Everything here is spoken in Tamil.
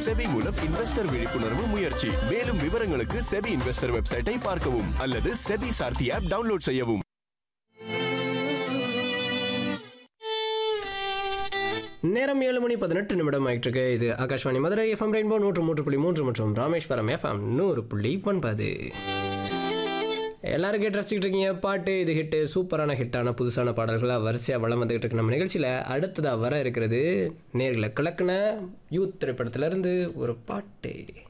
செபி மூலம் இன்வெஸ்டர் விழிப்புணர்வு முயற்சி மேலும் விவரங்களுக்கு செபி இன்வெஸ்டர் வெப்சைட்டை பார்க்கவும் அல்லது செபி சார்த்தி ஆப் டவுன்லோட் செய்யவும் நேரம் ஏழு மணி பதினெட்டு நிமிடம் ஆயிட்டு இருக்கு இது ஆகாஷ்வாணி மதுரை எஃப்எம் ரெயின்போ நூற்று மூன்று புள்ளி மூன்று மற்றும் ராமேஸ்வரம் எஃப்எம் நூறு புள்ளி ஒன்பது எல்லாரும் கேட்டு ரசிச்சுட்டு இருக்கீங்க பாட்டு இது ஹிட்டு சூப்பரான ஹிட்டான புதுசான பாடல்களாக வரிசையாக வளம் வந்துகிட்டு இருக்கு நம்ம நிகழ்ச்சியில் அடுத்ததாக வர இருக்கிறது நேர்களை கலக்கின யூத் திரைப்படத்திலிருந்து ஒரு பாட்டு